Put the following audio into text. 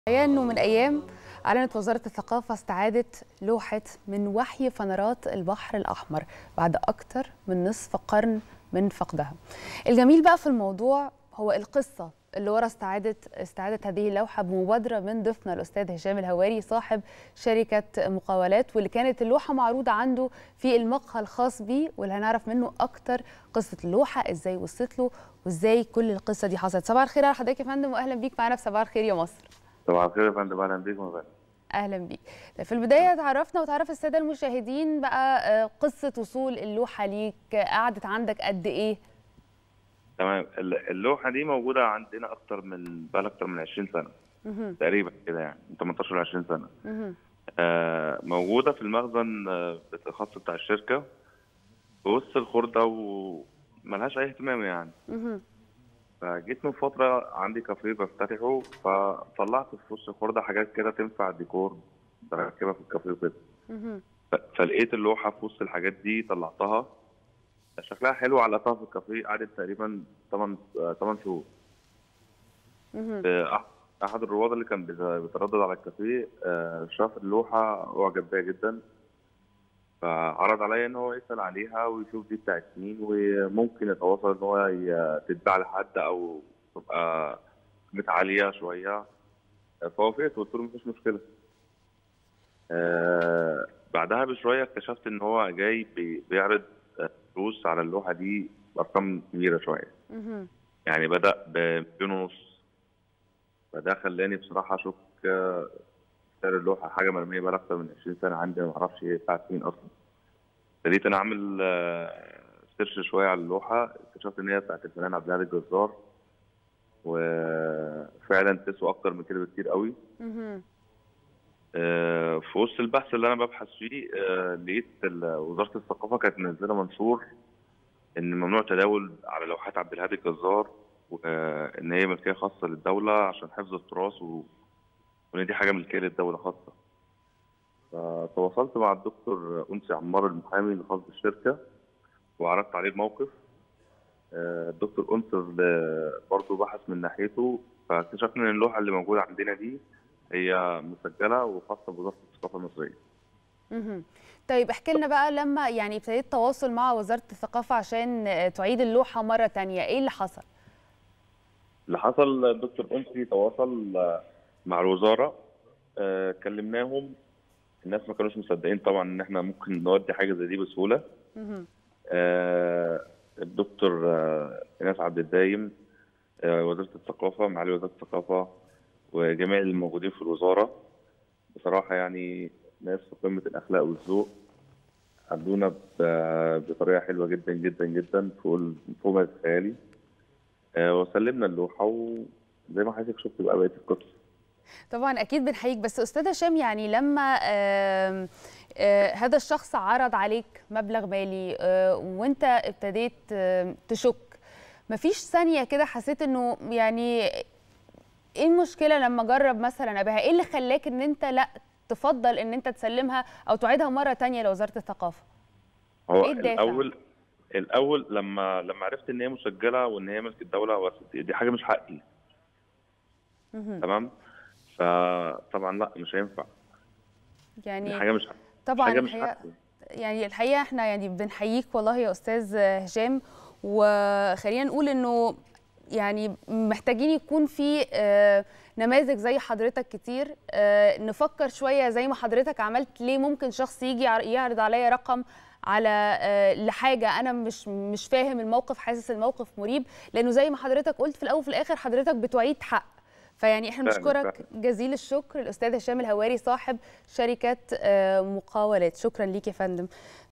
الحقيقة انه من ايام اعلنت وزاره الثقافه استعاده لوحه من وحي فنرات البحر الاحمر بعد اكثر من نصف قرن من فقدها. الجميل بقى في الموضوع هو القصه اللي ورا استعاده استعاده هذه اللوحه بمبادره من ضيفنا الاستاذ هشام الهواري صاحب شركه مقاولات واللي كانت اللوحه معروضه عنده في المقهى الخاص بيه واللي هنعرف منه اكتر قصه اللوحه ازاي وصلت له وازاي كل القصه دي حصلت. صباح الخير على حضرتك يا فندم واهلا بيك معانا في صباح الخير يا مصر. صباح الخير يا فندم اهلا بيك ومبارك اهلا بيك في البدايه تعرفنا وتعرف الساده المشاهدين بقى قصه وصول اللوحه ليك قعدت عندك قد ايه تمام اللوحه دي موجوده عندنا اكتر من بقى اكتر من 20 سنه مهم. تقريبا كده يعني من 18 ل 20 سنه مهم. آه موجوده في المخزن آه، الخاص بتاع الشركه في وسط الخرده وملهاش اي اهتمام يعني مهم. فجيت من فتره عندي كافيه بفتتحه فطلعت في وسط الخرده حاجات كده تنفع ديكور بركبها في الكافيه وكده مهم. ف- فلقيت اللوحه في وسط الحاجات دي طلعتها شكلها حلو علقتها في الكافيه قعدت تقريبا 8 8 شهور مهم. أح- احد الرواد اللي كان بيت- بيتردد على الكافيه آه، شاف اللوحه واعجب بيها جدا فعرض عليا ان هو يسال عليها ويشوف دي بتاعت مين وممكن يتواصل ان هو ي- تتباع لحد او تبقى قيمتها عاليه شويه فوافقت وقلت له مفيش مشكله آه، بعدها بشويه اكتشفت ان هو جاي بي- بيعرض آه، فلوس على اللوحه دي بارقام كبيره شويه مهم. يعني بدأ بمليون ونص فده خلاني بصراحة أشك آه، سعر اللوحة حاجة مرمية بقى أكتر من 20 سنة عندي ما أعرفش هي بتاعت مين أصلا ابتديت أنا أعمل آه، سيرش شوية على اللوحة اكتشفت إن هي بتاعت الفنان عبد الهادي الجزار وفعلا تسوى أكتر من كده بكتير قوي مهم. آه، في وسط البحث اللي انا ببحث فيه آه، لقيت ال- وزاره الثقافه كانت منزله منشور ان ممنوع تداول على لوحات عبد الهادي الجزار وان هي ملكيه خاصه للدوله عشان حفظ التراث و... وان دي حاجه ملكيه للدوله خاصه فتواصلت مع الدكتور انسي عمار المحامي الخاص بالشركه وعرضت عليه الموقف آه، الدكتور انصر برضه بحث من ناحيته فاكتشفنا ان اللوحه اللي موجوده عندنا دي هي مسجله وخاصه بوزاره الثقافه المصريه. مهم. طيب احكي لنا بقى لما يعني ابتديت تواصل مع وزاره الثقافه عشان آه، تعيد اللوحه مره تانية ايه اللي حصل اللي حصل الدكتور انسي تواصل آه، مع الوزاره آه، كلمناهم الناس ما كانوش مصدقين طبعا ان احنا ممكن نودي حاجه زي دي بسهوله مهم. آه، الدكتور آه، ايناس عبد الدايم آه، وزاره الثقافه معالي وزاره الثقافه وجميع الموجودين في الوزاره بصراحه يعني ناس في قمه الاخلاق والذوق عدونا ب- بطريقه حلوه جدا جدا جدا فوق ال- فوق ما تتخيلي آه، وسلمنا اللوحه وزي ما حضرتك شفت بقى بقيه القصه طبعا اكيد بنحييك بس استاذ هشام يعني لما آم، آه، هذا الشخص عرض عليك مبلغ مالي آه، وانت ابتديت آم، تشك مفيش ثانيه كده حسيت انه يعني ايه المشكله لما اجرب مثلا ابيعها ايه اللي خلاك ان انت لا تفضل ان انت تسلمها او تعيدها مره تانية لوزاره الثقافه هو إيه الدافع؟ الاول الاول لما لما عرفت ان هي مسجله وان هي ملك الدوله بس دي حاجه مش حقي مهم. تمام فطبعا لا مش هينفع دي يعني حاجه مش حقي طبعا حاجه مش الحقيقه حقي يعني الحقيقه احنا يعني بنحييك والله يا استاذ هشام وخلينا نقول انه يعني محتاجين يكون في آه، نماذج زي حضرتك كتير آه، نفكر شويه زي ما حضرتك عملت ليه ممكن شخص يجي يع- يعرض عليا رقم على آه، لحاجه انا مش مش فاهم الموقف حاسس الموقف مريب لانه زي ما حضرتك قلت في الاول وفي الاخر حضرتك بتعيد حق فيعني احنا فعلاً، بنشكرك فعلاً. جزيل الشكر الاستاذ هشام الهواري صاحب شركه آه، مقاولات شكرا ليك يا فندم